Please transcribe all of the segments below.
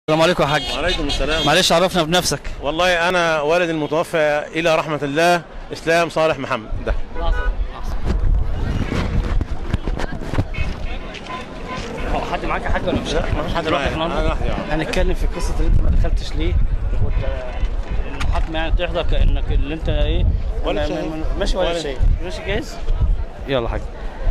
السلام عليكم يا حاج وعليكم السلام معلش عرفنا بنفسك والله انا والد المتوفى الى رحمه الله اسلام صالح محمد ده هو حد معاك يا حاج ولا مش لا ما فيش حد معايا النهارده؟ انا لوحدي يعني. هنتكلم في قصه اللي انت ما دخلتش ليه وت- المحاكمه يعني تحضر كانك اللي انت ايه ولا أنا- شيء. ماشي ولا ولا شيء ماشي جاهز يلا حاج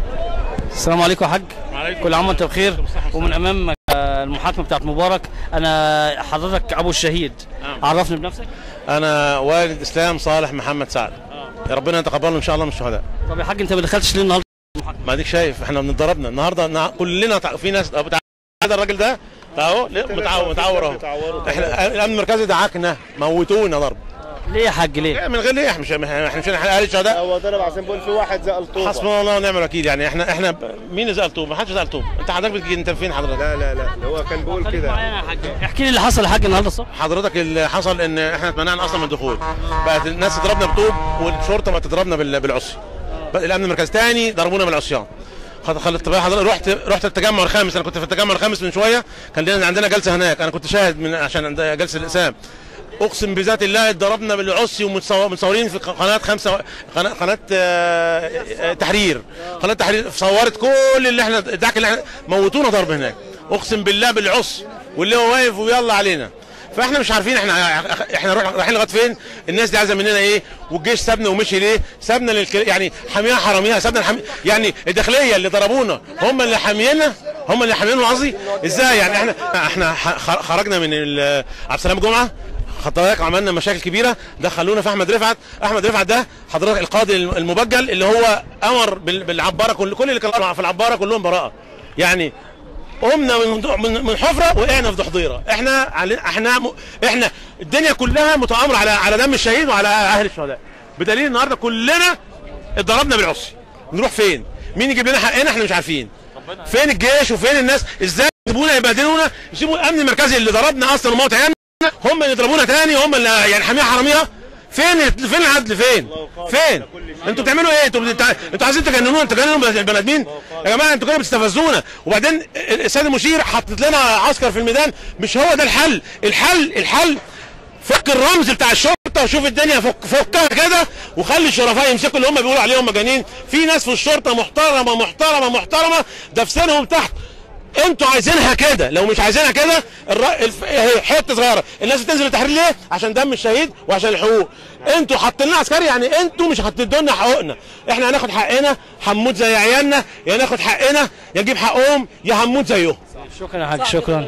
السلام عليكم يا حاج وعليكم كل عام وانت بخير السلام. صحة ومن امام آه، المحاكمه بتاعت مبارك انا حضرتك ابو الشهيد نعم. عرفني بنفسك انا والد اسلام صالح محمد سعد يا ربنا يتقبله ان شاء الله من الشهداء طب يا حاج انت ما دخلتش ليه النهارده ما اديك شايف احنا بنتضربنا النهارده نع- كلنا تع- في ناس أبو تع- هذا الراجل ده اهو ليه؟ متعور متعور اهو احنا الامن المركزي دعكنا موتونا ضرب ليه يا حاج ليه من غير ليه احنا مش احنا مش اهل الشهداء هو ضرب عشان بقول في واحد زق الطوبه حسبنا الله ونعم الوكيل يعني احنا احنا ب- مين اللي زقل طوب؟ ما حدش زقل طوب انت حضرتك بتجي انت فين حضرتك؟ لا لا لا هو كان بيقول خليك كده معايا يا حاج احكي لي اللي حصل يا حاج النهارده الصبح حضرتك اللي حصل ان احنا اتمنعنا اصلا من الدخول بقت الناس تضربنا بطوب والشرطه بقت تضربنا بال- بالعصي بقى الامن المركزي تاني ضربونا بالعصيان خد- خلت بقى حضرتك رحت رحت التجمع الخامس انا كنت في التجمع الخامس من شويه كان لنا عندنا جلسه هناك انا كنت شاهد من عشان عند جلسه الاقسام اقسم بذات الله اتضربنا بالعصي ومتصورين في قناه خمسه قناه قناه آه، آه، تحرير قناه تحرير صورت كل اللي احنا الدعك اللي احنا موتونا ضرب هناك اقسم بالله بالعصي واللي هو واقف ويلا علينا فاحنا مش عارفين احنا احنا روح- رايحين لغايه فين الناس دي عايزه مننا ايه والجيش سابنا ومشي ليه سابنا للك... يعني حاميها حراميها سابنا الحمي... يعني الداخليه اللي ضربونا هم اللي حامينا هم اللي حامينا قصدي ازاي يعني احنا احنا ح- خرجنا من ال- عبد السلام جمعه خطاياك عملنا مشاكل كبيره دخلونا في احمد رفعت احمد رفعت ده حضرتك القاضي المبجل اللي هو امر بال- بالعباره كل كل اللي كانوا في العباره كلهم براءه يعني قمنا من من من حفره وقعنا في ضحضيره احنا علي- احنا م... احنا الدنيا كلها متآمره على على دم الشهيد وعلى اهل الشهداء بدليل النهارده كلنا اتضربنا بالعصي نروح فين مين يجيب لنا حقنا احنا مش عارفين فين الجيش وفين الناس ازاي يسيبونا يبهدلونا يسيبوا الامن المركزي اللي ضربنا اصلا وموت عيالنا هم اللي يضربونا تاني هم اللي يعني حاميها حراميها فين فين العدل فين فين انتوا بتعملوا ايه انتوا بت- انتوا عايزين تجننونا تجننوا البني ادمين يا جماعه انتوا كده بتستفزونا وبعدين السيد المشير حطت لنا عسكر في الميدان مش هو ده الحل الحل الحل فك الرمز بتاع الشرطه وشوف الدنيا فك فكها كده وخلي الشرفاء يمسكوا اللي هم بيقولوا عليهم مجانين في ناس في الشرطه محترمه محترمه محترمه دفسانهم تحت انتوا عايزينها كده لو مش عايزينها كده الر... الف... هي حته صغيره الناس بتنزل التحرير ليه عشان دم الشهيد وعشان الحقوق انتوا حاطين لنا عسكري يعني انتوا مش هتدوا لنا حقوقنا احنا هناخد حقنا هنموت زي عيالنا يا ناخد حقنا يا نجيب حقهم يا هنموت زيهم شكرا يا حاج شكرا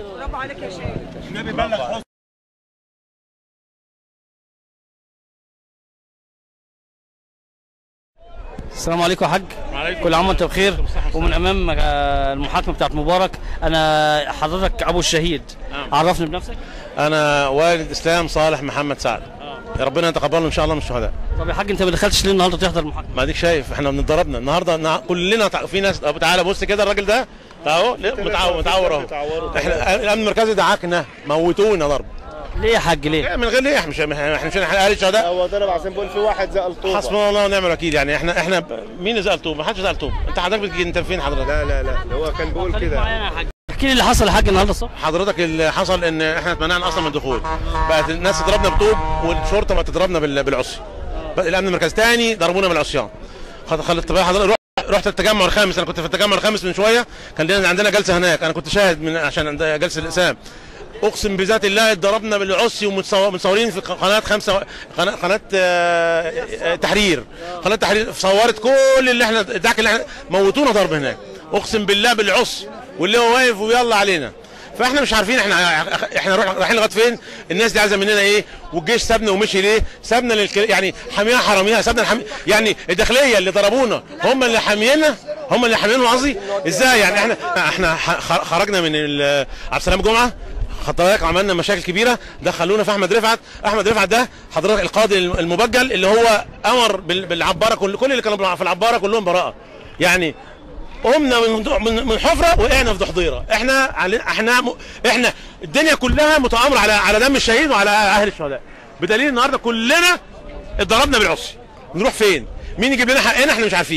السلام عليكم يا حاج وعليكم كل عام وانت بخير السلام. صحة ومن امام آه، المحاكمه بتاعت مبارك انا حضرتك ابو الشهيد نعم. عرفني بنفسك انا والد اسلام صالح محمد سعد يا ربنا يتقبله ان شاء الله من الشهداء طب يا حاج انت ما دخلتش ليه النهارده تحضر المحاكمه ما اديك شايف احنا بنتضربنا النهارده نع- كلنا تع- في ناس أبو تعالى بص كده الراجل ده اهو ليه؟ متعور متعور اهو احنا الامن المركزي دعكنا موتونا ضرب ليه يا حاج ليه من غير ليه احنا مش احنا مش اهل الشهداء هو ضرب عشان بقول في واحد زق الطوبه حسبنا الله ونعم الوكيل يعني احنا احنا ب- مين اللي زقل طوب؟ ما حدش زقل طوب انت حضرتك بتجي انت فين حضرتك؟ لا لا لا هو كان بيقول خليك كده معايا يا حاج احكي لي اللي حصل يا حاج النهارده الصبح حضرتك اللي حصل ان احنا اتمنعنا اصلا من الدخول بقت الناس تضربنا بطوب والشرطه بقت تضربنا بال- بالعصي بقى الامن المركزي تاني ضربونا بالعصيان خد- خلت بقى حضرتك رحت رحت التجمع الخامس انا كنت في التجمع الخامس من شويه كان لنا عندنا جلسه هناك انا كنت شاهد من عشان عند جلسه الاقسام اقسم بذات الله اتضربنا بالعصي ومتصورين في قناه خمسه قناه قناه آه، آه، تحرير قناه تحرير صورت كل اللي احنا الدعك اللي احنا موتونا ضرب هناك اقسم بالله بالعصي واللي هو واقف ويلا علينا فاحنا مش عارفين احنا احنا روح- رايحين لغايه فين الناس دي عايزه مننا ايه والجيش سابنا ومشي ليه سابنا للك... يعني حاميها حراميها سابنا الحمي... يعني الداخليه اللي ضربونا هم اللي حامينا هم اللي حامينا قصدي ازاي يعني احنا احنا ح- خرجنا من ال- عبد السلام جمعه خطاياك عملنا مشاكل كبيره دخلونا في احمد رفعت احمد رفعت ده حضرتك القاضي المبجل اللي هو امر بال- بالعباره كل كل اللي كانوا في العباره كلهم براءه يعني قمنا من من من حفره وقعنا في ضحضيره احنا علي- احنا م... احنا الدنيا كلها متآمره على على دم الشهيد وعلى اهل الشهداء بدليل النهارده كلنا اتضربنا بالعصي نروح فين مين يجيب لنا حقنا احنا مش عارفين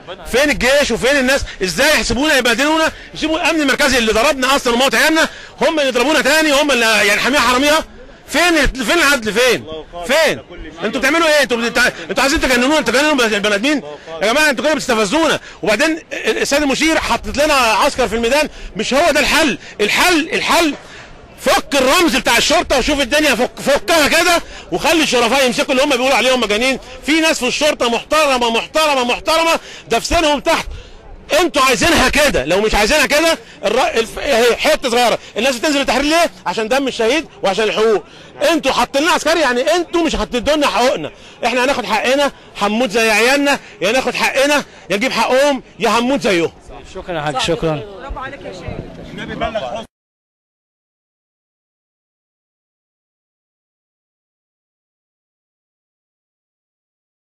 فين الجيش وفين الناس ازاي يحسبونا يبهدلونا يسيبوا الامن المركزي اللي ضربنا اصلا وموت عيالنا هم اللي يضربونا تاني هم اللي يعني حاميه حراميها فين فين العدل فين فين انتوا بتعملوا ايه انتوا بتاع... انتوا عايزين تجننونا تجننوا البني ادمين يا جماعه انتوا كده بتستفزونا وبعدين السيد المشير حطت لنا عسكر في الميدان مش هو ده الحل الحل الحل فك الرمز بتاع الشرطه وشوف الدنيا فك فكها كده وخلي الشرفاء يمسكوا اللي هم بيقولوا عليهم مجانين في ناس في الشرطه محترمه محترمه محترمه ده في سنهم تحت انتوا عايزينها كده لو مش عايزينها كده الر... الف... هي حته صغيره الناس بتنزل التحرير ليه عشان دم الشهيد وعشان الحقوق انتوا حاطين لنا عسكري يعني انتوا مش هتدوا لنا حقوقنا احنا هناخد حقنا هنموت زي عيالنا يا ناخد حقنا يا نجيب حقهم يا هنموت زيهم شكرا يا حاج شكرا برافو عليك يا شيخ